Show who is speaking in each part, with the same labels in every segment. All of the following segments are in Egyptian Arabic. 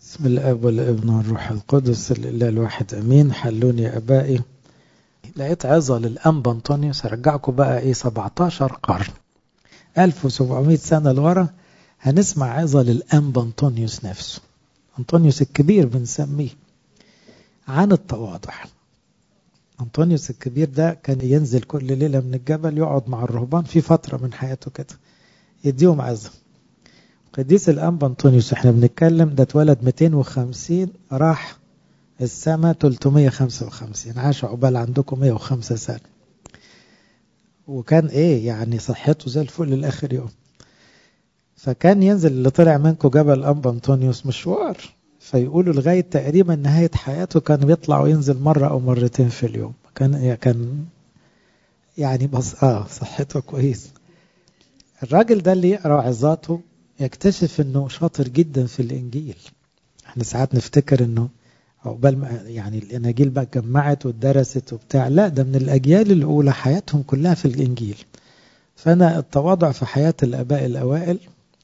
Speaker 1: بسم الاب والابن والروح القدس الاله الواحد امين حلوني يا ابائي لقيت عظه للانبا انطونيوس هرجعكم بقى ايه 17 قرن 1700 سنه لورا هنسمع عظه للانبا انطونيوس نفسه انطونيوس الكبير بنسميه عن التواضع انطونيوس الكبير ده كان ينزل كل ليله من الجبل يقعد مع الرهبان في فتره من حياته كده يديهم عظه قديس الأنبا أنطونيوس احنا بنتكلم ده اتولد 250 راح السماء 355 عاش عقبال عندكم 105 سنة وكان ايه يعني صحته زي الفل لآخر يوم فكان ينزل اللي طلع منكم جبل أنبا أنطونيوس مشوار فيقولوا لغاية تقريبا نهاية حياته كان بيطلع وينزل مرة أو مرتين في اليوم كان كان يعني بس اه صحته كويس الراجل ده اللي يقرا عظاته يكتشف انه شاطر جدا في الانجيل احنا ساعات نفتكر انه عقبال ما يعني الاناجيل بقى اتجمعت واتدرست وبتاع لا ده من الاجيال الاولى حياتهم كلها في الانجيل فانا التواضع في حياه الاباء الاوائل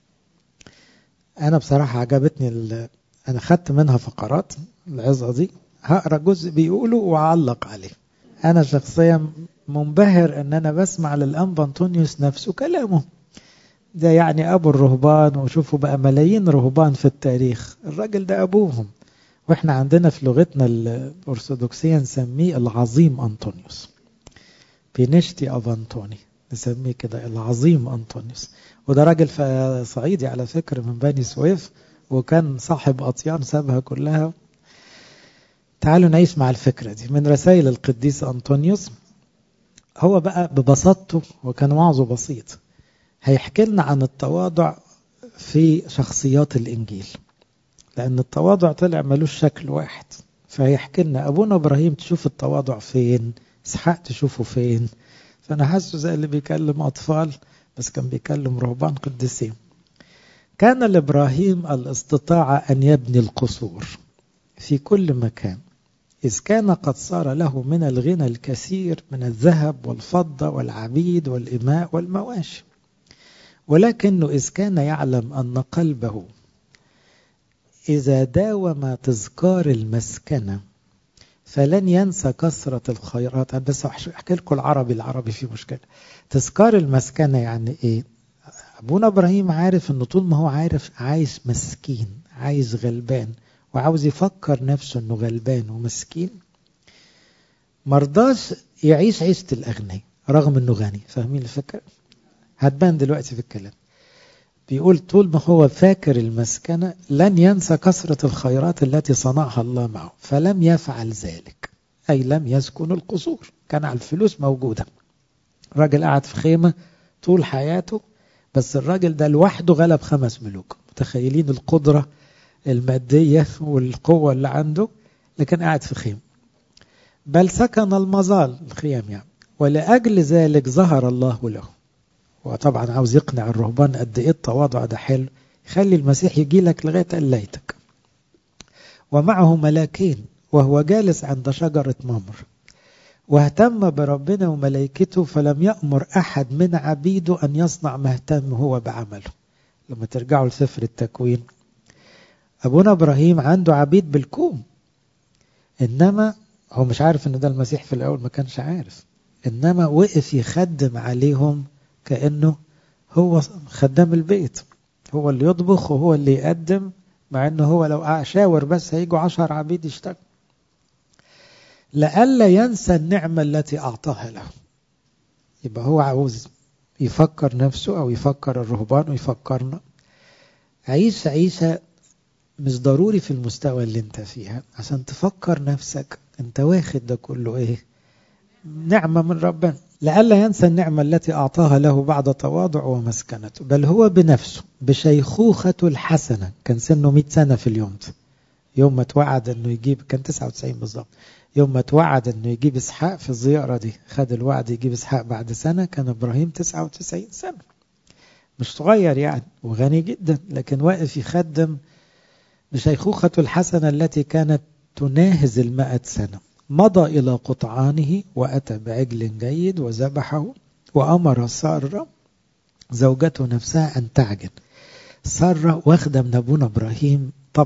Speaker 1: انا بصراحه عجبتني انا خدت منها فقرات العظه دي هقرا جزء بيقوله واعلق عليه انا شخصيا منبهر ان انا بسمع للانبا انطونيوس نفسه كلامه ده يعني أبو الرهبان وشوفوا بقى ملايين رهبان في التاريخ الراجل ده أبوهم وإحنا عندنا في لغتنا الأرثوذكسية نسميه العظيم أنطونيوس بينشتي أف أنطوني نسميه كده العظيم أنطونيوس وده راجل صعيدي على فكرة من بني سويف وكان صاحب أطيان سابها كلها تعالوا نعيش مع الفكرة دي من رسائل القديس أنطونيوس هو بقى ببساطته وكان وعظه بسيط هيحكي لنا عن التواضع في شخصيات الإنجيل لأن التواضع طلع ملوش شكل واحد فهيحكي لنا أبونا إبراهيم تشوف التواضع فين إسحاق تشوفه فين فأنا حاسه زي اللي بيكلم أطفال بس كان بيكلم رهبان قديسين كان لإبراهيم الاستطاعة أن يبني القصور في كل مكان إذ كان قد صار له من الغنى الكثير من الذهب والفضة والعبيد والإماء والمواشي ولكنه إذ كان يعلم أن قلبه إذا داوم تذكار المسكنة فلن ينسى كثرة الخيرات بس أحكي لكم العربي العربي فيه مشكلة تذكار المسكنة يعني إيه أبونا إبراهيم عارف أنه طول ما هو عارف عايش مسكين عايز غلبان وعاوز يفكر نفسه أنه غلبان ومسكين مرضاش يعيش عيشة الأغنياء رغم أنه غني فاهمين الفكرة؟ هتبان دلوقتي في الكلام بيقول طول ما هو فاكر المسكنة لن ينسى كثرة الخيرات التي صنعها الله معه فلم يفعل ذلك أي لم يسكن القصور كان على الفلوس موجودة راجل قعد في خيمة طول حياته بس الراجل ده لوحده غلب خمس ملوك متخيلين القدرة المادية والقوة اللي عنده لكن قاعد في خيمة بل سكن المظال الخيام يعني ولأجل ذلك ظهر الله له وطبعا عاوز يقنع الرهبان قد ايه التواضع ده حلو يخلي المسيح يجي لك لغايه قليتك ومعه ملاكين وهو جالس عند شجره ممر واهتم بربنا وملائكته فلم يأمر أحد من عبيده أن يصنع ما اهتم هو بعمله لما ترجعوا لسفر التكوين أبونا إبراهيم عنده عبيد بالكوم إنما هو مش عارف إن ده المسيح في الأول ما كانش عارف إنما وقف يخدم عليهم كأنه هو خدام البيت هو اللي يطبخ وهو اللي يقدم مع انه هو لو شاور بس هيجوا عشر عبيد يشتغل لئلا ينسى النعمة التي أعطاها له يبقى هو عاوز يفكر نفسه أو يفكر الرهبان ويفكرنا عيش عيشة مش ضروري في المستوى اللي انت فيها عشان تفكر نفسك انت واخد ده كله ايه نعمة من ربنا لئلا ينسى النعمة التي أعطاها له بعد تواضع ومسكنته بل هو بنفسه بشيخوخته الحسنة كان سنه 100 سنة في اليوم ده يوم ما توعد انه يجيب كان 99 بالظبط يوم ما توعد انه يجيب اسحاق في الزيارة دي خد الوعد يجيب اسحاق بعد سنة كان ابراهيم 99 سنة مش صغير يعني وغني جدا لكن واقف يخدم بشيخوخته الحسنة التي كانت تناهز المائة سنة مضى إلى قطعانه وأتى بعجل جيد وذبحه وأمر سارة زوجته نفسها أن تعجن سارة واخدة من أبونا إبراهيم طبعه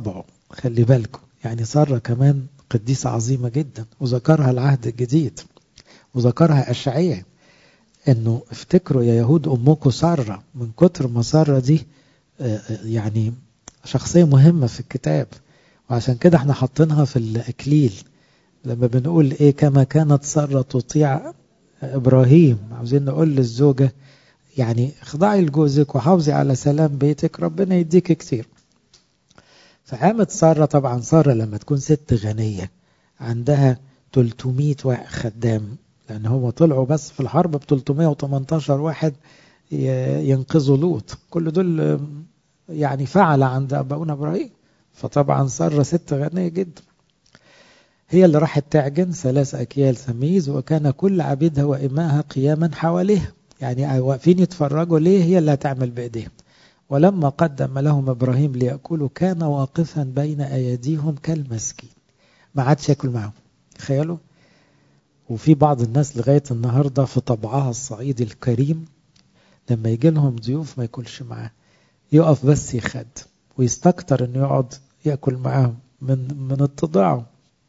Speaker 1: خلي بالكم يعني سارة كمان قديسة عظيمة جدا وذكرها العهد الجديد وذكرها أشعية انه افتكروا يا يهود امكم سارة من كتر ما سارة دي يعني شخصية مهمة في الكتاب وعشان كده احنا حاطينها في الأكليل لما بنقول ايه كما كانت سارة تطيع إبراهيم عاوزين نقول للزوجة يعني اخضعي لجوزك وحافظي على سلام بيتك ربنا يديك كتير فقامت سارة طبعا سارة لما تكون ست غنية عندها 300 خدام لأن هم طلعوا بس في الحرب ب 318 واحد ينقذوا لوط كل دول يعني فعل عند أبونا إبراهيم فطبعا سارة ست غنية جدا هي اللي راحت تعجن ثلاث أكيال سميز وكان كل عبيدها وإمائها قياما حواليها يعني واقفين يتفرجوا ليه هي اللي هتعمل بإيديها ولما قدم لهم إبراهيم ليأكلوا كان واقفا بين أيديهم كالمسكين ما عادش ياكل معهم تخيلوا وفي بعض الناس لغاية النهاردة في طبعها الصعيدي الكريم لما يجي لهم ضيوف ما ياكلش معاه يقف بس يخد ويستكتر انه يقعد ياكل معاهم من من اتضاعه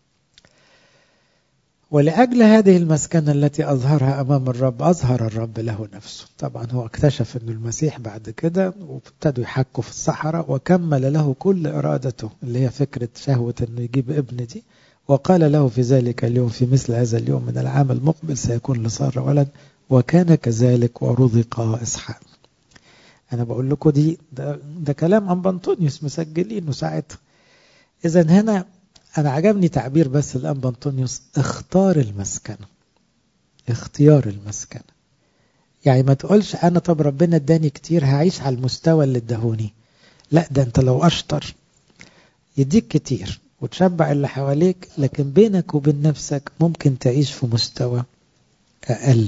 Speaker 1: ولأجل هذه المسكنة التي أظهرها أمام الرب أظهر الرب له نفسه طبعا هو اكتشف أن المسيح بعد كده وابتدوا يحكوا في الصحراء وكمل له كل إرادته اللي هي فكرة شهوة أنه يجيب ابن دي وقال له في ذلك اليوم في مثل هذا اليوم من العام المقبل سيكون لسارة ولد وكان كذلك ورزق إسحاق أنا بقول لكم دي ده, ده كلام عن بنطونيوس مسجلينه ساعتها إذا هنا أنا عجبني تعبير بس الأنبا أنطونيوس اختار المسكنة اختيار المسكنة يعني ما تقولش أنا طب ربنا اداني كتير هعيش على المستوى اللي اداهوني لا ده أنت لو أشطر يديك كتير وتشبع اللي حواليك لكن بينك وبين نفسك ممكن تعيش في مستوى أقل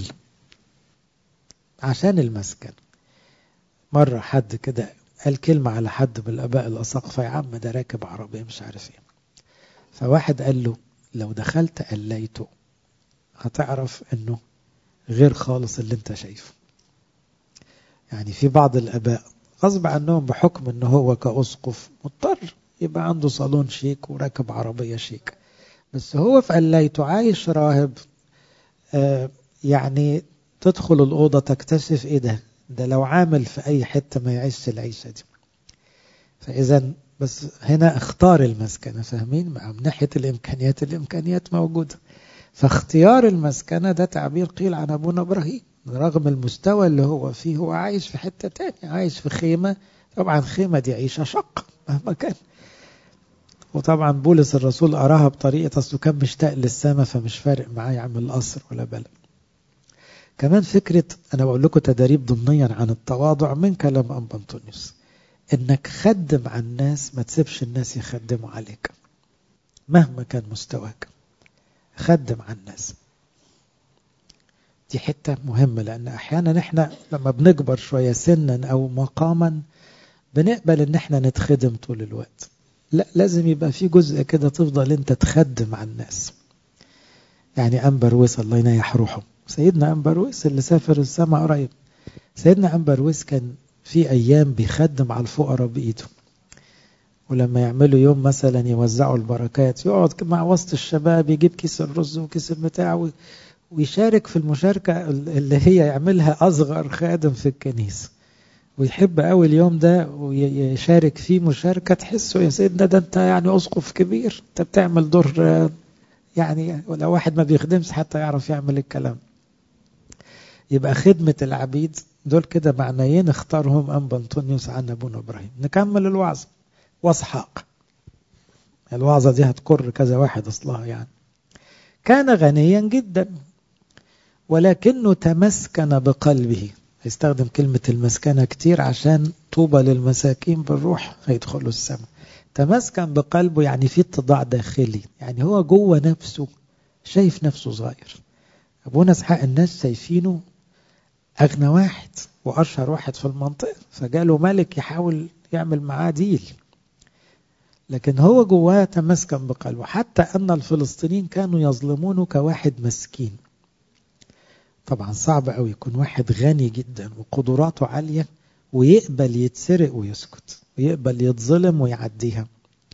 Speaker 1: عشان المسكن مرة حد كده قال كلمة على حد من الآباء الأساقفة يا عم ده راكب عربية مش عارف ايه فواحد قال له لو دخلت قليته هتعرف انه غير خالص اللي انت شايفه يعني في بعض الاباء غصب عنهم بحكم انه هو كأسقف مضطر يبقى عنده صالون شيك وراكب عربية شيك بس هو في قليته عايش راهب آه يعني تدخل الأوضة تكتشف ايه ده ده لو عامل في اي حتة ما يعيش العيشة دي فاذا بس هنا اختار المسكنة فاهمين من ناحية الإمكانيات الإمكانيات موجودة فاختيار المسكنة ده تعبير قيل عن أبونا إبراهيم رغم المستوى اللي هو فيه هو عايش في حتة تانية عايش في خيمة طبعا خيمة دي عيشة شق مهما كان وطبعا بولس الرسول أراها بطريقة أصله كان مشتاق للسماء فمش فارق معاه يعمل قصر ولا بلد كمان فكرة أنا بقول لكم تدريب ضمنيا عن التواضع من كلام أنبا أنطونيوس انك خدم على الناس ما تسيبش الناس يخدموا عليك مهما كان مستواك خدم على الناس دي حتة مهمة لأن أحيانا احنا لما بنكبر شوية سنا أو مقاما بنقبل إن احنا نتخدم طول الوقت لا لازم يبقى في جزء كده تفضل أنت تخدم على الناس يعني أنبرويس الله ينيح روحه سيدنا أنبرويس اللي سافر السماء قريب سيدنا أنبرويس كان في أيام بيخدم على الفقراء بإيده ولما يعملوا يوم مثلا يوزعوا البركات يقعد مع وسط الشباب يجيب كيس الرز وكيس البتاع ويشارك في المشاركة اللي هي يعملها أصغر خادم في الكنيسة ويحب قوي اليوم ده ويشارك فيه مشاركة تحسه يا سيدنا ده انت يعني أسقف كبير انت بتعمل دور يعني ولو واحد ما بيخدمش حتى يعرف يعمل الكلام يبقى خدمة العبيد دول كده معنيين اختارهم أنبا أنطونيوس عن أبونا إبراهيم نكمل الوعظ واسحاق الوعظة دي هتكر كذا واحد أصلها يعني كان غنيا جدا ولكنه تمسكن بقلبه هيستخدم كلمة المسكنة كتير عشان طوبى للمساكين بالروح هيدخلوا السماء تمسكن بقلبه يعني في اتضاع داخلي يعني هو جوه نفسه شايف نفسه صغير أبونا اسحاق الناس شايفينه أغنى واحد وأشهر واحد في المنطقة فجاله ملك يحاول يعمل معاه ديل لكن هو جواه تمسكن بقلبه حتى أن الفلسطينيين كانوا يظلمونه كواحد مسكين طبعا صعب قوي يكون واحد غني جدا وقدراته عالية ويقبل يتسرق ويسكت ويقبل يتظلم ويعديها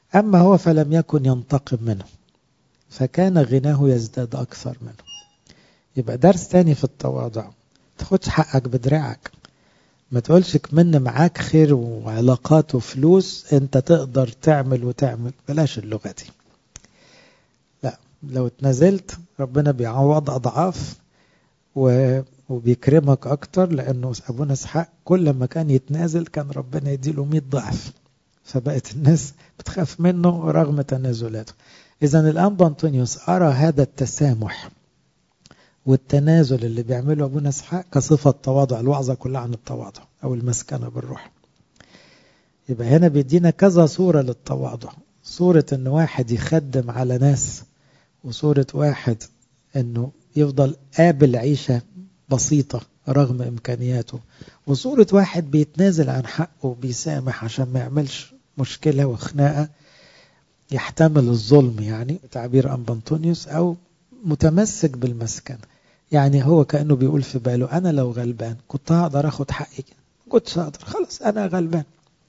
Speaker 1: أما هو فلم يكن ينتقم منه فكان غناه يزداد أكثر منه يبقى درس تاني في التواضع تاخدش حقك بدراعك ما تقولش كمن معاك خير وعلاقات وفلوس انت تقدر تعمل وتعمل بلاش اللغة دي لا لو اتنزلت ربنا بيعوض أضعاف و... وبيكرمك أكتر لأنه أبونا إسحاق كل ما كان يتنازل كان ربنا يديله 100 ضعف فبقت الناس بتخاف منه رغم تنازلاته إذا الأنبا أنطونيوس أرى هذا التسامح والتنازل اللي بيعمله أبونا إسحاق كصفة تواضع الوعظة كلها عن التواضع أو المسكنة بالروح يبقى هنا بيدينا كذا صورة للتواضع صورة أن واحد يخدم على ناس وصورة واحد أنه يفضل قابل عيشة بسيطة رغم إمكانياته وصورة واحد بيتنازل عن حقه وبيسامح عشان ما يعملش مشكلة وخناقة يحتمل الظلم يعني تعبير أنبنطونيوس أو متمسك بالمسكنة يعني هو كأنه بيقول في باله أنا لو غلبان كنت هقدر أخد حقي كنت هقدر خلاص أنا غلبان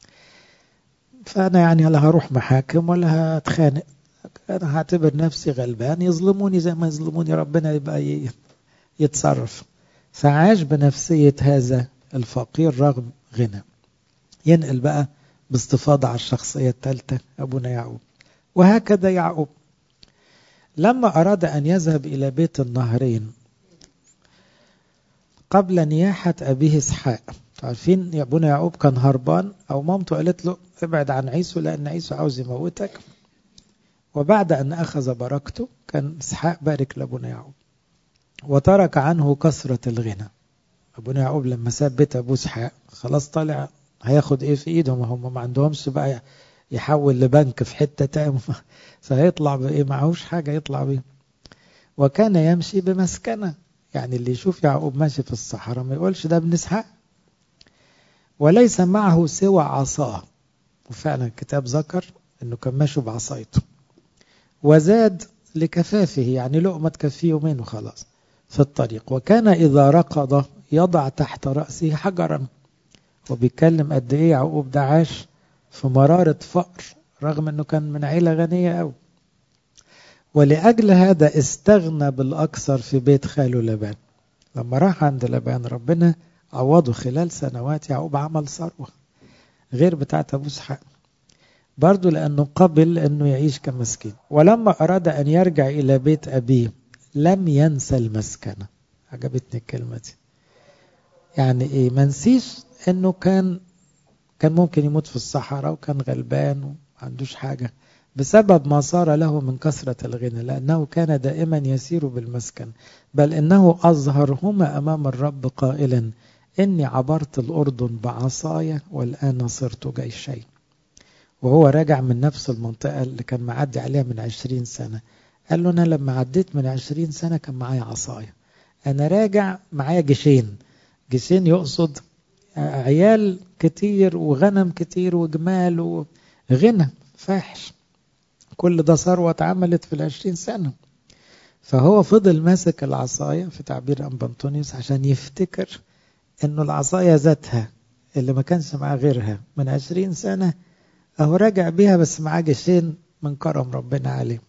Speaker 1: فأنا يعني لا هروح محاكم ولا هتخانق أنا هعتبر نفسي غلبان يظلموني زي ما يظلموني ربنا يبقى يتصرف فعاش بنفسية هذا الفقير رغم غنى ينقل بقى باستفاضة على الشخصية الثالثة أبونا يعقوب وهكذا يعقوب لما أراد أن يذهب إلى بيت النهرين قبل نياحة أبيه إسحاق عارفين يا أبونا يعقوب كان هربان أو مامته قالت له ابعد عن عيسو لأن عيسو عاوز يموتك وبعد أن أخذ بركته كان إسحاق بارك لأبونا يعقوب وترك عنه كثرة الغنى أبونا يعقوب لما ساب بيت أبو إسحاق خلاص طالع هياخد إيه في إيدهم هم ما عندهمش بقى يحول لبنك في حتة تاني فهيطلع بإيه معهوش حاجة يطلع بيه وكان يمشي بمسكنة يعني اللي يشوف يعقوب ماشي في الصحراء ما يقولش ده ابن إسحاق وليس معه سوى عصاه وفعلا الكتاب ذكر انه كان ماشي بعصايته وزاد لكفافه يعني لقمة تكفيه يومين وخلاص في الطريق وكان إذا ركض يضع تحت رأسه حجرا وبيتكلم قد إيه يعقوب ده عاش في مرارة فقر رغم أنه كان من عيلة غنية أوي ولأجل هذا استغنى بالأكثر في بيت خاله لبان لما راح عند لبان ربنا عوضه خلال سنوات يعقوب عمل ثروة غير بتاعت أبو إسحاق برضه لأنه قبل أنه يعيش كمسكين ولما أراد أن يرجع إلى بيت أبيه لم ينسى المسكنة عجبتني الكلمة دي يعني إيه ما نسيش أنه كان كان ممكن يموت في الصحراء وكان غلبان وما عندوش حاجة بسبب ما صار له من كثرة الغنى لأنه كان دائما يسير بالمسكن بل إنه أظهرهما أمام الرب قائلا إني عبرت الأردن بعصايا والآن صرت جيشين وهو راجع من نفس المنطقة اللي كان معدي عليها من عشرين سنة قال له أنا لما عديت من عشرين سنة كان معايا عصايا أنا راجع معايا جيشين جيشين يقصد عيال كتير وغنم كتير وجمال وغنى فاحش كل ده ثروة اتعملت في العشرين سنة فهو فضل ماسك العصاية في تعبير أنبنطونيوس عشان يفتكر انه العصاية ذاتها اللي ما كانش معاه غيرها من عشرين سنة اهو راجع بيها بس معاه جيشين من كرم ربنا عليه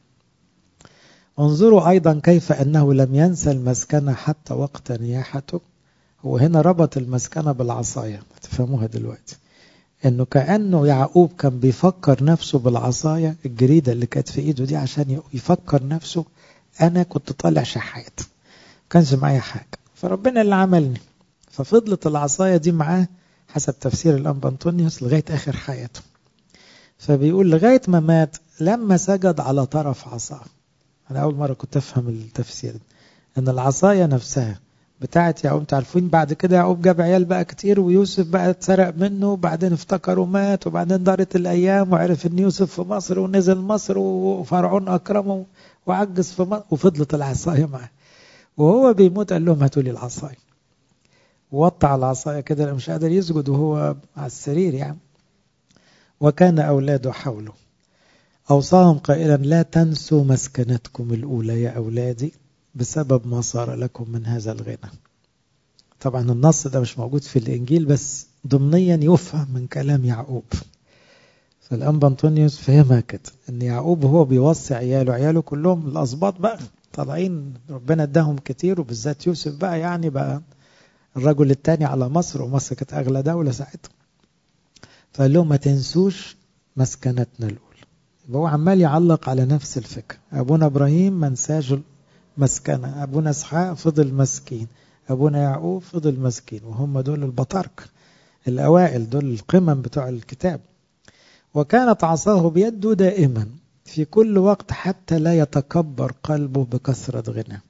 Speaker 1: انظروا ايضا كيف انه لم ينسى المسكنة حتى وقت نياحته هو هنا ربط المسكنة بالعصاية تفهموها دلوقتي انه كأنه يعقوب كان بيفكر نفسه بالعصاية الجريدة اللي كانت في ايده دي عشان يفكر نفسه انا كنت طالع شحات كانش معايا حاجة فربنا اللي عملني ففضلت العصاية دي معاه حسب تفسير الأنبا أنطونيوس لغاية آخر حياته فبيقول لغاية ما مات لما سجد على طرف عصاه أنا أول مرة كنت أفهم التفسير ده أن العصاية نفسها بتاعت يعقوب تعرفين بعد كده يعقوب جاب عيال بقى كتير ويوسف بقى اتسرق منه وبعدين افتكروا مات وبعدين دارت الأيام وعرف أن يوسف في مصر ونزل مصر وفرعون أكرمه وعجز في مصر وفضلت العصاية معاه وهو بيموت قال لهم هاتوا لي العصاية ووطى على العصاية كده مش قادر يسجد وهو على السرير يعني وكان أولاده حوله أوصاهم قائلا لا تنسوا مسكنتكم الأولى يا أولادي بسبب ما صار لكم من هذا الغنى طبعا النص ده مش موجود في الإنجيل بس ضمنيا يفهم من كلام يعقوب فالأنبا أنطونيوس فهمها كده إن يعقوب هو بيوصي عياله عياله كلهم الأسباط بقى طالعين ربنا اداهم كتير وبالذات يوسف بقى يعني بقى الرجل الثاني على مصر ومصر كانت أغلى دولة ساعتها فقال لهم ما تنسوش مسكنتنا الأولى هو عمال يعلق على نفس الفكرة أبونا إبراهيم ما نساش مسكنة أبونا إسحاق فضل مسكين أبونا يعقوب فضل مسكين وهم دول البطاركة الأوائل دول القمم بتوع الكتاب وكانت عصاه بيده دائما في كل وقت حتى لا يتكبر قلبه بكثرة غنى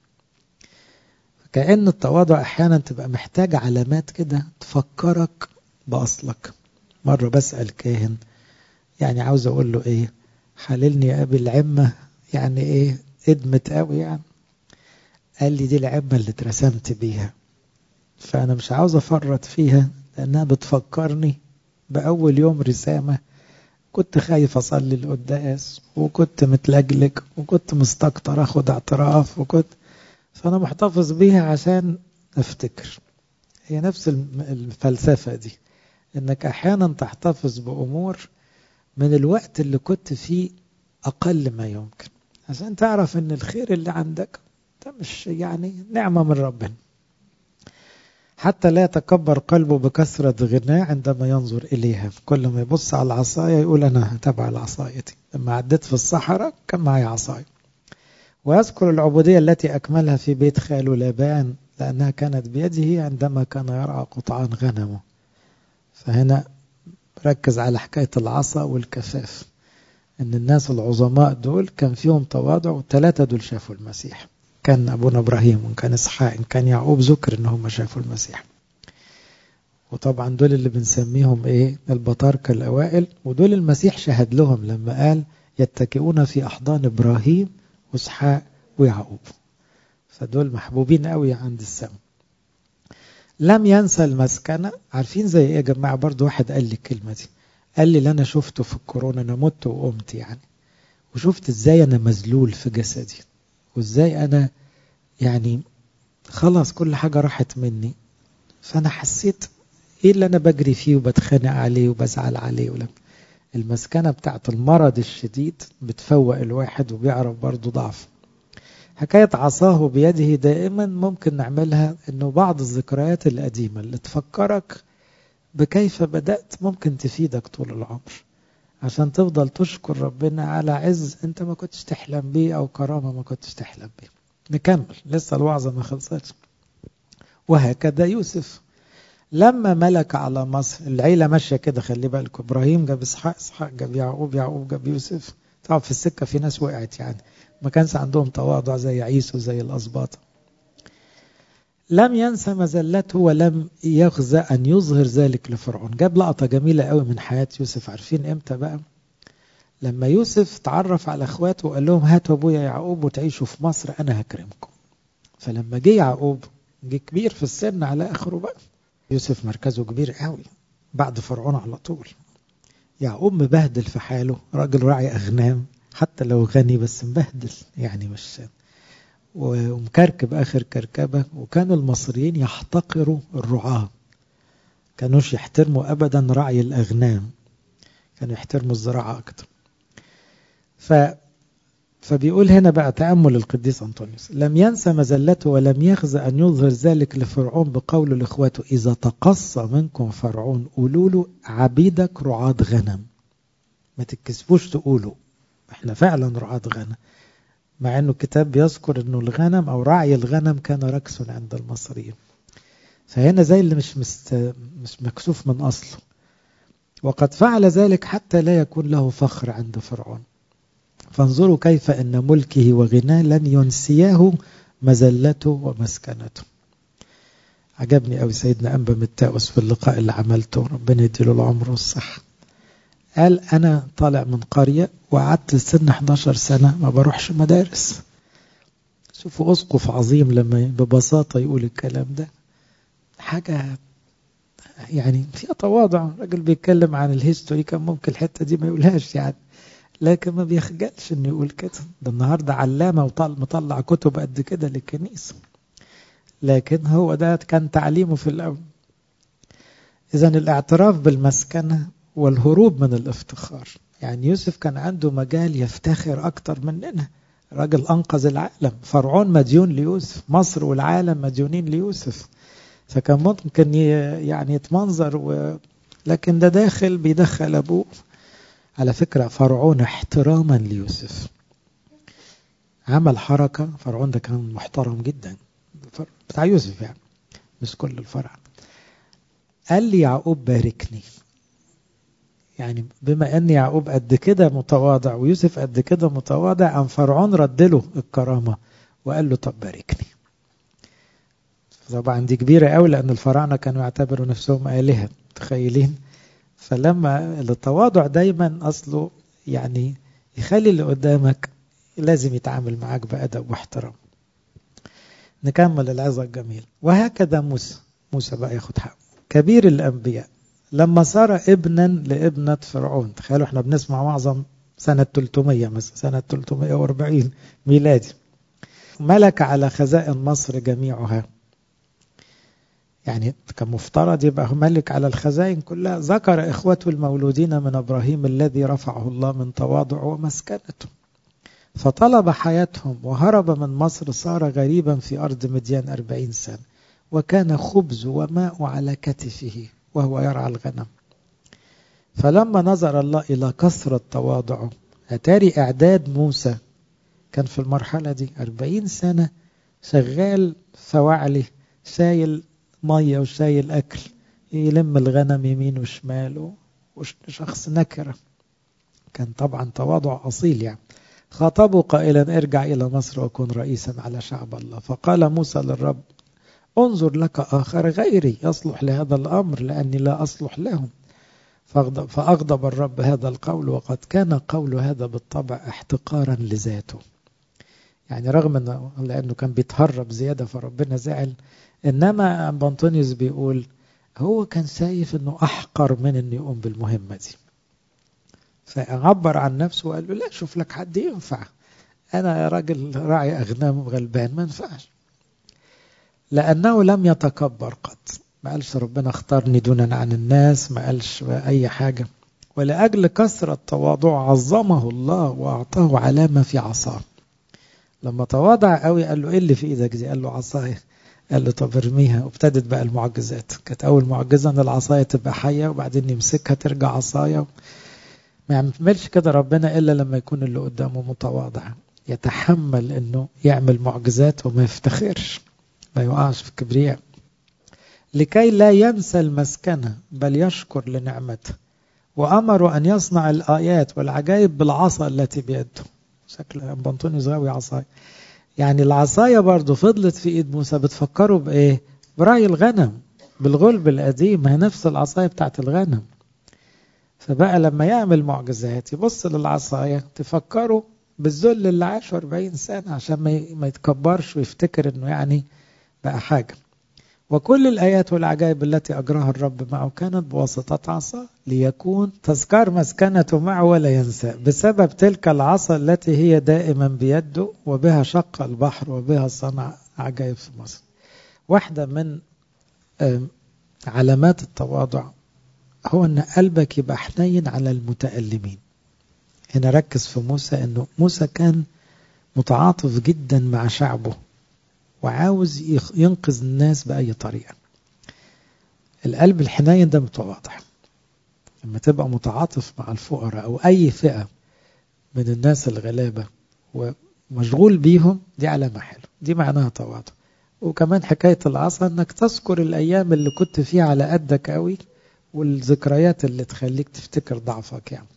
Speaker 1: كأن التواضع أحيانا تبقى محتاج علامات كده تفكرك بأصلك مرة بسأل كاهن يعني عاوز أقول له إيه حللني يا أبي العمة يعني إيه ادمت قوي يعني قال لي دي العمة اللي اترسمت بيها فأنا مش عاوز أفرط فيها لأنها بتفكرني بأول يوم رسامة كنت خايف أصلي القداس وكنت متلجلج وكنت مستكتر أخد اعتراف وكنت فأنا محتفظ بيها عشان أفتكر هي نفس الفلسفة دي إنك أحيانا تحتفظ بأمور من الوقت اللي كنت فيه أقل ما يمكن عشان تعرف إن الخير اللي عندك ده مش يعني نعمة من ربنا حتى لا يتكبر قلبه بكثرة غناه عندما ينظر إليها كل ما يبص على العصاية يقول أنا تبع العصاية دي لما عديت في الصحراء كان معي عصاية ويذكر العبودية التي أكملها في بيت خاله لابان لأنها كانت بيده عندما كان يرعى قطعان غنمه فهنا ركز على حكاية العصا والكفاف ان الناس العظماء دول كان فيهم تواضع والثلاثة دول شافوا المسيح كان أبونا إبراهيم وإن كان إسحاق إن كان يعقوب ذكر إن هم شافوا المسيح وطبعا دول اللي بنسميهم إيه البطاركة الأوائل ودول المسيح شهد لهم لما قال يتكئون في أحضان إبراهيم وإسحاق ويعقوب فدول محبوبين قوي عند السماء لم ينسى المسكنة عارفين زي ايه يا جماعة برضو واحد قال لي الكلمة دي قال لي اللي انا شفته في الكورونا انا مت وقمت يعني وشفت ازاي انا مذلول في جسدي وازاي انا يعني خلاص كل حاجة راحت مني فانا حسيت ايه اللي انا بجري فيه وبتخانق عليه وبزعل عليه ولا المسكنة بتاعت المرض الشديد بتفوق الواحد وبيعرف برضه ضعف حكاية عصاه بيده دائما ممكن نعملها انه بعض الذكريات القديمة اللي تفكرك بكيف بدأت ممكن تفيدك طول العمر عشان تفضل تشكر ربنا على عز انت ما كنتش تحلم بيه او كرامة ما كنتش تحلم بيه نكمل لسه الوعظة ما خلصتش وهكذا يوسف لما ملك على مصر العيلة ماشية كده خلي بالكم ابراهيم جاب اسحاق اسحاق جاب يعقوب يعقوب جاب يوسف طبعا في السكة في ناس وقعت يعني ما كانش عندهم تواضع زي عيسو زي الأسباط لم ينسى مزلته ولم يخزى أن يظهر ذلك لفرعون جاب لقطة جميلة قوي من حياة يوسف عارفين إمتى بقى لما يوسف تعرف على أخواته وقال لهم هاتوا أبويا يعقوب وتعيشوا في مصر أنا هكرمكم فلما جه يعقوب جه كبير في السن على آخره بقى يوسف مركزه كبير قوي بعد فرعون على طول يعقوب مبهدل في حاله راجل راعي أغنام حتى لو غني بس مبهدل يعني مش ومكركب آخر كركبة وكانوا المصريين يحتقروا الرعاة كانوش يحترموا أبدا رعي الأغنام كانوا يحترموا الزراعة أكتر ف فبيقول هنا بقى تأمل القديس أنطونيوس لم ينسى مزلته ولم يخزى أن يظهر ذلك لفرعون بقول لإخواته إذا تقصى منكم فرعون قولوا له عبيدك رعاة غنم ما تتكسفوش تقولوا احنا فعلا رعاة غنم مع انه الكتاب بيذكر انه الغنم او رعي الغنم كان ركس عند المصريين فهنا زي اللي مش مست... مش مكسوف من اصله وقد فعل ذلك حتى لا يكون له فخر عند فرعون فانظروا كيف ان ملكه وغناه لن ينسياه مزلته ومسكنته عجبني قوي سيدنا انبا متاوس في اللقاء اللي عملته ربنا يديله العمر والصحه قال أنا طالع من قرية وقعدت سن 11 سنة ما بروحش مدارس شوفوا أسقف عظيم لما ببساطة يقول الكلام ده حاجة يعني فيها تواضع راجل بيتكلم عن الهيستوري كان ممكن الحتة دي ما يقولهاش يعني لكن ما بيخجلش انه يقول كده ده النهارده علامة وطلع مطلع كتب قد كده للكنيسة لكن هو ده كان تعليمه في الأول إذا الاعتراف بالمسكنة والهروب من الافتخار يعني يوسف كان عنده مجال يفتخر أكتر مننا راجل أنقذ العالم فرعون مديون ليوسف مصر والعالم مديونين ليوسف فكان ممكن يعني يتمنظر و... لكن ده داخل بيدخل أبوه على فكرة فرعون احتراما ليوسف عمل حركة فرعون ده كان محترم جدا بتاع يوسف يعني مش كل الفرع قال لي يعقوب باركني يعني بما ان يعقوب قد كده متواضع ويوسف قد كده متواضع قام فرعون رد له الكرامه وقال له طب باركني طبعا دي كبيره قوي لان الفراعنه كانوا يعتبروا نفسهم الهه متخيلين فلما التواضع دايما اصله يعني يخلي اللي قدامك لازم يتعامل معاك بادب واحترام نكمل العظه الجميل وهكذا موسى موسى بقى ياخد حقه كبير الانبياء لما صار ابنا لابنة فرعون تخيلوا احنا بنسمع معظم سنة 300 مثلا سنة 340 ميلادي ملك على خزائن مصر جميعها يعني كان مفترض يبقى ملك على الخزائن كلها ذكر إخوته المولودين من إبراهيم الذي رفعه الله من تواضع ومسكنته فطلب حياتهم وهرب من مصر صار غريبا في أرض مديان أربعين سنة وكان خبز وماء على كتفه وهو يرعى الغنم فلما نظر الله إلى كثرة تواضعه أتاري إعداد موسى كان في المرحلة دي أربعين سنة شغال فوعلي شايل مية وشايل أكل يلم الغنم يمين وشمال وشخص نكرة كان طبعا تواضع أصيل يعني خاطبه قائلا ارجع إلى مصر وكن رئيسا على شعب الله فقال موسى للرب انظر لك آخر غيري يصلح لهذا الأمر لأني لا أصلح لهم فأغضب الرب هذا القول وقد كان قول هذا بالطبع احتقارا لذاته يعني رغم أنه لأنه كان بيتهرب زيادة فربنا زعل إنما بنطونيوس بيقول هو كان شايف أنه أحقر من أنه يقوم بالمهمة دي فعبر عن نفسه وقال له لا شوف لك حد ينفع أنا يا راجل راعي أغنام غلبان ما ينفعش لأنه لم يتكبر قط ما قالش ربنا اختارني دونا عن الناس ما قالش أي حاجة ولأجل كثرة تواضع عظمه الله وأعطاه علامة في عصاه لما تواضع قوي قال له ايه اللي في ايدك دي قال له عصايه قال له طب ارميها وابتدت بقى المعجزات كانت اول معجزه ان العصايه تبقى حيه وبعدين يمسكها ترجع عصايه ما يعملش كده ربنا الا لما يكون اللي قدامه متواضع يتحمل انه يعمل معجزات وما يفتخرش ما يقعش في الكبرياء لكي لا ينسى المسكنة بل يشكر لنعمته وأمروا أن يصنع الآيات والعجائب بالعصا التي بيده شكل بنطونيوس غاوي عصاية يعني العصاية برضو فضلت في إيد موسى بتفكروا بإيه برعي الغنم بالغلب القديم هي نفس العصاية بتاعت الغنم فبقى لما يعمل معجزات يبص للعصاية تفكروا بالذل اللي عاشه 40 سنة عشان ما يتكبرش ويفتكر انه يعني بقى حاجة وكل الآيات والعجائب التي أجراها الرب معه كانت بواسطة عصا ليكون تذكار مسكنته معه ولا ينسى بسبب تلك العصا التي هي دائما بيده وبها شق البحر وبها صنع عجائب في مصر واحدة من علامات التواضع هو أن قلبك يبقى حنين على المتألمين هنا ركز في موسى أنه موسى كان متعاطف جدا مع شعبه وعاوز ينقذ الناس بأي طريقة القلب الحنين ده متواضع لما تبقى متعاطف مع الفقراء أو أي فئة من الناس الغلابة ومشغول بيهم دي علامة حلوة دي معناها تواضع وكمان حكاية العصا انك تذكر الأيام اللي كنت فيها على قدك قوي والذكريات اللي تخليك تفتكر ضعفك يعني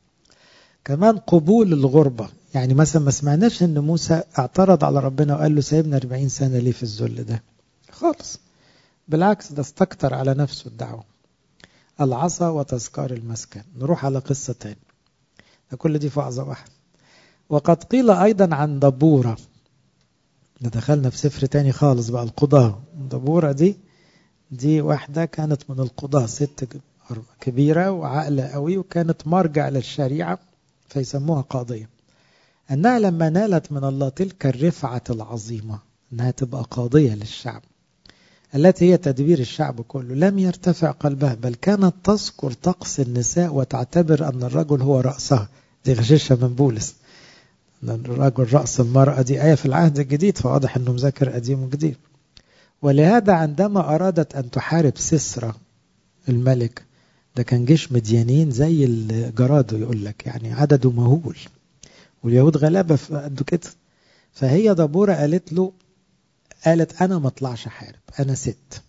Speaker 1: كمان قبول الغربة يعني مثلا ما سمعناش ان موسى اعترض على ربنا وقال له سايبنا 40 سنة ليه في الذل ده خالص بالعكس ده استكتر على نفسه الدعوة العصا وتذكار المسكن نروح على قصة تاني ده كل دي في وعظة واحدة وقد قيل أيضا عن دبورة دخلنا في سفر تاني خالص بقى القضاة دبورة دي دي واحدة كانت من القضاة ست كبيرة وعاقلة قوي وكانت مرجع للشريعة فيسموها قاضية أنها لما نالت من الله تلك الرفعة العظيمة أنها تبقى قاضية للشعب التي هي تدبير الشعب كله لم يرتفع قلبها بل كانت تذكر طقس النساء وتعتبر أن الرجل هو رأسها دي غششها من بولس أن الرجل رأس المرأة دي آية في العهد الجديد فواضح أنه مذاكر قديم وجديد ولهذا عندما أرادت أن تحارب سسرة الملك ده كان جيش مديانين زي الجراد يقول لك يعني عدده مهول واليهود غلابة في قد كده فهي دبورة قالت له قالت أنا ما اطلعش أحارب أنا ست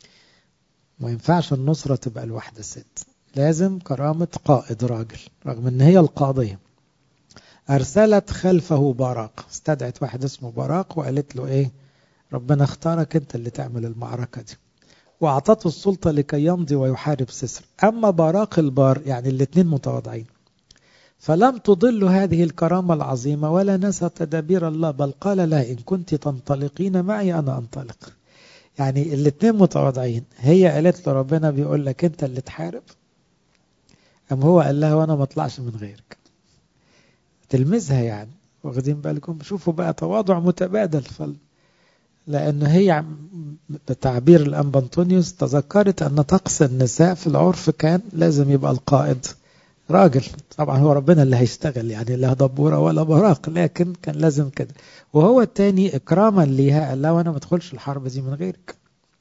Speaker 1: ما ينفعش النصرة تبقى الواحدة ست لازم كرامة قائد راجل رغم ان هي القاضية أرسلت خلفه براق استدعت واحد اسمه براق وقالت له إيه ربنا اختارك أنت اللي تعمل المعركة دي وأعطته السلطة لكي يمضي ويحارب سسر أما براق البار يعني الاثنين متواضعين فلم تضل هذه الكرامة العظيمة ولا نسى تدابير الله بل قال لها إن كنت تنطلقين معي أنا أنطلق يعني الاثنين متواضعين هي قالت له ربنا بيقول لك أنت اللي تحارب أم هو قال لها وأنا ما اطلعش من غيرك تلمذها يعني واخدين بالكم شوفوا بقى تواضع متبادل فل لأن هي بتعبير الأنبا أنطونيوس تذكرت أن طقس النساء في العرف كان لازم يبقى القائد راجل طبعا هو ربنا اللي هيشتغل يعني لا دبورة ولا براق لكن كان لازم كده وهو التاني إكراما ليها قال لها وأنا ما ادخلش الحرب دي من غيرك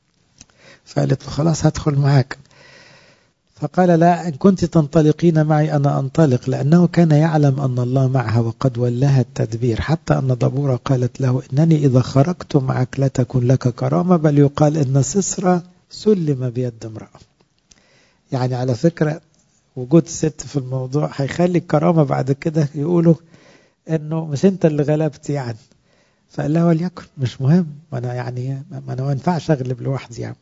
Speaker 1: فقالت له خلاص هدخل معاك فقال لا إن كنت تنطلقين معي أنا أنطلق لأنه كان يعلم أن الله معها وقد ولاها التدبير حتى أن دبورة قالت له إنني إذا خرجت معك لا تكون لك كرامة بل يقال إن سسرة سلم بيد امرأة يعني على فكرة وجود الست في الموضوع هيخلي الكرامة بعد كده يقولوا إنه مش أنت اللي غلبت يعني فقال لها وليكن مش مهم ما أنا يعني ما أنا ما ينفعش أغلب لوحدي يعني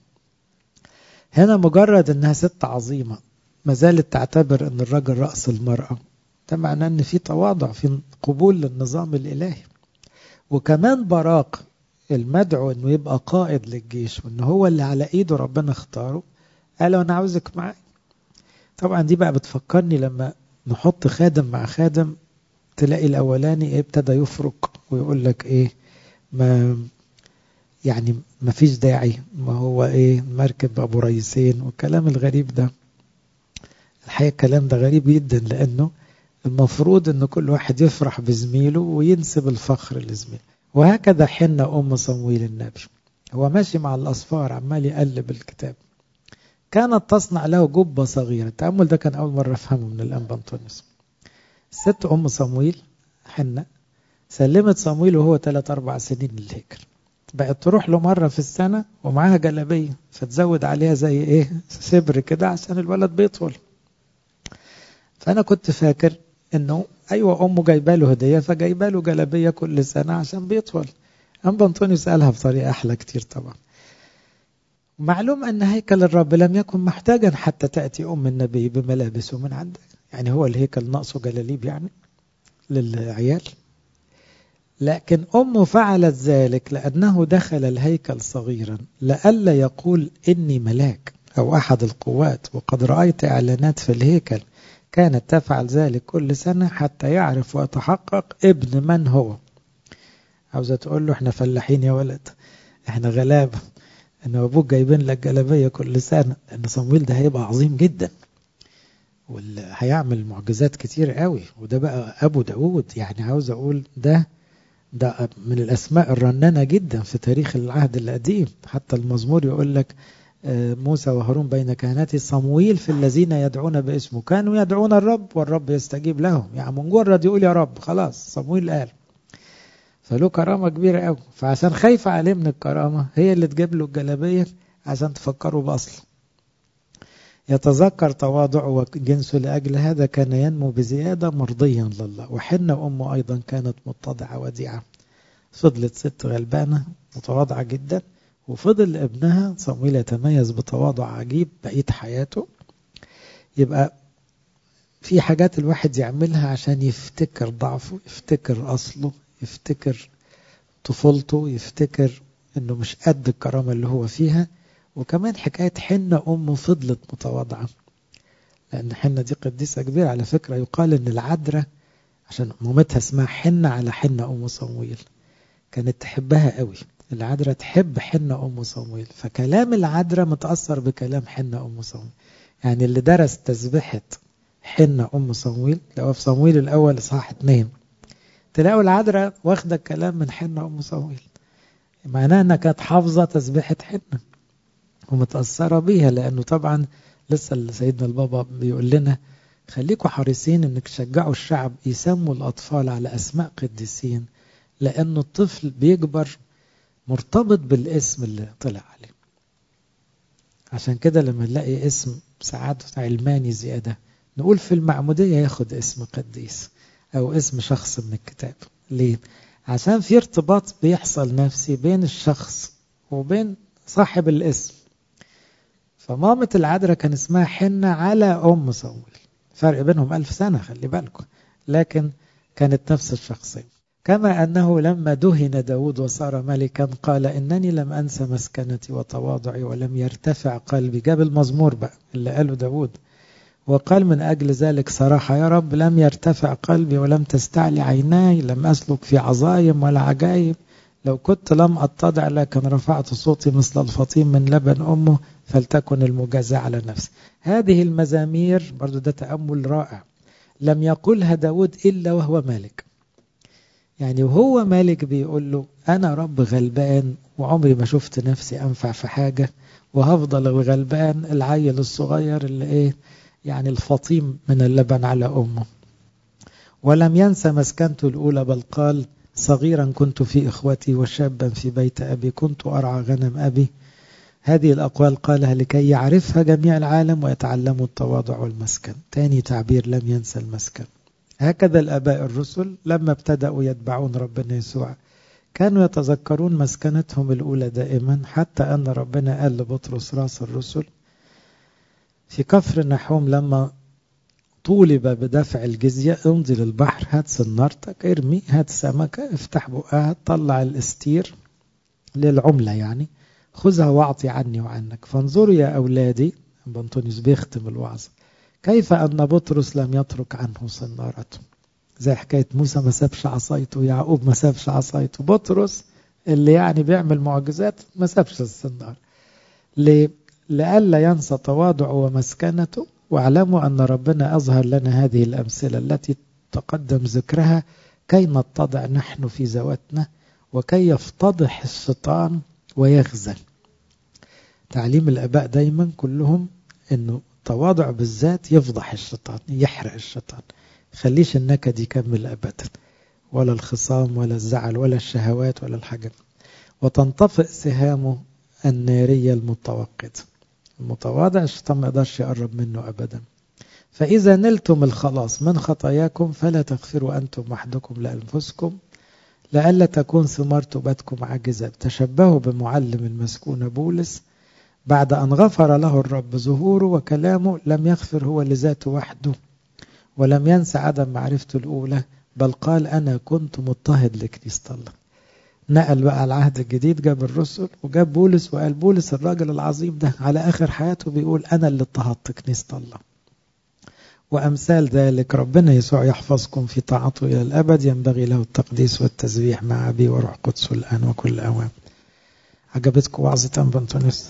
Speaker 1: هنا مجرد انها ست عظيمة ما زالت تعتبر ان الرجل رأس المرأة ده معناه ان في تواضع في قبول للنظام الالهي وكمان براق المدعو انه يبقى قائد للجيش وان هو اللي على ايده ربنا اختاره قال انا عاوزك معي طبعا دي بقى بتفكرني لما نحط خادم مع خادم تلاقي الاولاني ايه ابتدى يفرق ويقول لك ايه ما يعني ما فيش داعي ما هو ايه مركب ابو رئيسين والكلام الغريب ده الحقيقه الكلام ده غريب جدا لانه المفروض ان كل واحد يفرح بزميله وينسب الفخر لزميله وهكذا حن ام صمويل النبي هو ماشي مع الاصفار عمال يقلب الكتاب كانت تصنع له جبه صغيره التامل ده كان اول مره افهمه من الانبا انطونيوس الست ام صمويل حنه سلمت صمويل وهو 3 4 سنين للهيكل بقت تروح له مرة في السنة ومعاها جلابية فتزود عليها زي ايه سبر كده عشان الولد بيطول فأنا كنت فاكر انه ايوه امه جايبه له هدية فجايبه له جلابية كل سنة عشان بيطول أنبا أنطونيوس قالها بطريقة أحلى كتير طبعا معلوم أن هيكل الرب لم يكن محتاجا حتى تأتي أم النبي بملابسه من عندك يعني هو الهيكل ناقصه جلاليب يعني للعيال لكن أمه فعلت ذلك لأنه دخل الهيكل صغيرا لئلا يقول إني ملاك أو أحد القوات وقد رأيت إعلانات في الهيكل كانت تفعل ذلك كل سنة حتى يعرف ويتحقق ابن من هو عاوزة تقول له احنا فلاحين يا ولد احنا غلابة ان ابوك جايبين لك جلابية كل سنة لان صمويل ده هيبقى عظيم جدا وهيعمل معجزات كتير قوي وده بقى ابو داود يعني عاوز اقول ده ده من الأسماء الرنانة جدا في تاريخ العهد القديم حتى المزمور يقول لك موسى وهارون بين كهنتي صمويل في الذين يدعون باسمه كانوا يدعون الرب والرب يستجيب لهم يعني مجرد يقول يا رب خلاص صمويل قال فله كرامة كبيرة قوي فعشان خايفة عليه من الكرامة هي اللي تجيب له الجلابية عشان تفكروا بأصله يتذكر تواضعه وجنسه لأجل هذا كان ينمو بزيادة مرضيا لله وحنة أمه أيضا كانت متضعة وديعة فضلت ست غلبانة متواضعة جدا وفضل ابنها صمويل يتميز بتواضع عجيب بقية حياته يبقى في حاجات الواحد يعملها عشان يفتكر ضعفه يفتكر أصله يفتكر طفولته يفتكر انه مش قد الكرامة اللي هو فيها وكمان حكاية حنة أمه فضلت متواضعة لأن حنة دي قديسة كبيرة على فكرة يقال إن العذراء عشان مامتها اسمها حنة على حنة أم صمويل كانت تحبها قوي العذراء تحب حنة أم صمويل فكلام العذراء متأثر بكلام حنة أم صمويل يعني اللي درس تسبحة حنة أم صمويل لو في صمويل الأول صح اتنين تلاقوا العذراء واخدة الكلام من حنة أم صمويل معناها أنها كانت حافظة تسبحة حنة ومتأثرة بيها لأنه طبعا لسه سيدنا البابا بيقول لنا خليكوا حريصين انك تشجعوا الشعب يسموا الأطفال على أسماء قديسين لأنه الطفل بيكبر مرتبط بالاسم اللي طلع عليه عشان كده لما نلاقي اسم ساعات علماني زيادة نقول في المعمودية ياخد اسم قديس أو اسم شخص من الكتاب ليه؟ عشان في ارتباط بيحصل نفسي بين الشخص وبين صاحب الاسم فمامة العذراء كان اسمها حنة على أم صول فرق بينهم ألف سنة خلي بالكم لكن كانت نفس الشخصية كما أنه لما دهن داود وصار ملكا قال إنني لم أنسى مسكنتي وتواضعي ولم يرتفع قلبي جاب المزمور بقى اللي قاله داود وقال من أجل ذلك صراحة يا رب لم يرتفع قلبي ولم تستعلي عيناي لم أسلك في عظايم ولا عجائب لو كنت لم أتضع لكن رفعت صوتي مثل الفطيم من لبن أمه فلتكن المجازاة على نفسي هذه المزامير برضو ده تأمل رائع لم يقولها داود إلا وهو مالك يعني وهو مالك بيقول له أنا رب غلبان وعمري ما شفت نفسي أنفع في حاجة وهفضل الغلبان العيل الصغير اللي إيه يعني الفطيم من اللبن على أمه ولم ينسى مسكنته الأولى بل قال صغيرا كنت في إخوتي وشابا في بيت أبي كنت أرعى غنم أبي هذه الأقوال قالها لكي يعرفها جميع العالم ويتعلموا التواضع والمسكن تاني تعبير لم ينسى المسكن هكذا الآباء الرسل لما ابتدأوا يتبعون ربنا يسوع كانوا يتذكرون مسكنتهم الأولى دائما حتى أن ربنا قال لبطرس راس الرسل في كفر نحوم لما طولب بدفع الجزية امضي للبحر هات سنارتك ارمي هات سمكة افتح بقها طلع الاستير للعملة يعني خذها واعطي عني وعنك فانظروا يا أولادي بنطونيوس بيختم الوعظ كيف أن بطرس لم يترك عنه سنارته زي حكاية موسى ما سابش عصايته يعقوب ما سابش عصايته بطرس اللي يعني بيعمل معجزات ما سابش السنار ليه؟ لئلا ينسى تواضعه ومسكنته واعلموا أن ربنا أظهر لنا هذه الأمثلة التي تقدم ذكرها كي نتضع نحن في ذواتنا وكي يفتضح الشيطان ويخزل تعليم الآباء دايما كلهم أنه التواضع بالذات يفضح الشيطان يحرق الشيطان خليش النكد يكمل أبدا ولا الخصام ولا الزعل ولا الشهوات ولا الحاجة وتنطفئ سهامه النارية المتوقدة المتواضع الشيطان ما يقدرش يقرب منه أبدا فإذا نلتم الخلاص من خطاياكم فلا تغفروا أنتم وحدكم لأنفسكم لئلا تكون ثمار توبتكم عاجزة تشبهوا بمعلم المسكون بولس بعد أن غفر له الرب ظهوره وكلامه لم يغفر هو لذاته وحده ولم ينسى عدم معرفته الأولى بل قال أنا كنت مضطهد لكنيسة الله نقل بقى العهد الجديد جاب الرسل وجاب بولس وقال بولس الراجل العظيم ده على آخر حياته بيقول أنا اللي اضطهدت كنيسة الله وأمثال ذلك ربنا يسوع يحفظكم في طاعته إلى الأبد ينبغي له التقديس والتسبيح مع أبي وروح قدسه الآن وكل أوان عجبتكم وعظة أنبنتونيوس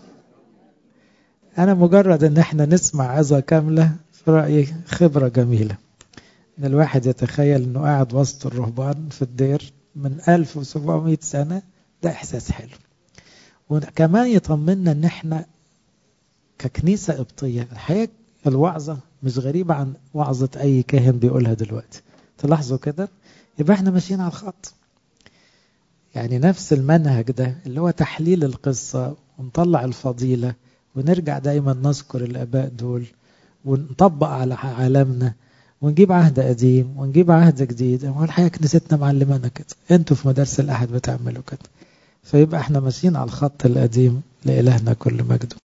Speaker 1: أنا مجرد إن إحنا نسمع عظة كاملة في رأيي خبرة جميلة إن الواحد يتخيل إنه قاعد وسط الرهبان في الدير من 1700 سنة ده إحساس حلو وكمان يطمنا إن إحنا ككنيسة قبطية الحقيقة الوعظة مش غريبة عن وعظة أي كاهن بيقولها دلوقتي تلاحظوا كده يبقى إحنا ماشيين على الخط يعني نفس المنهج ده اللي هو تحليل القصة ونطلع الفضيلة ونرجع دايما نذكر الآباء دول ونطبق على عالمنا ونجيب عهد قديم ونجيب عهد جديد هو الحقيقة كنيستنا معلمانا كده انتوا في مدارس الأحد بتعملوا كده فيبقى احنا ماشيين على الخط القديم لإلهنا كل مجد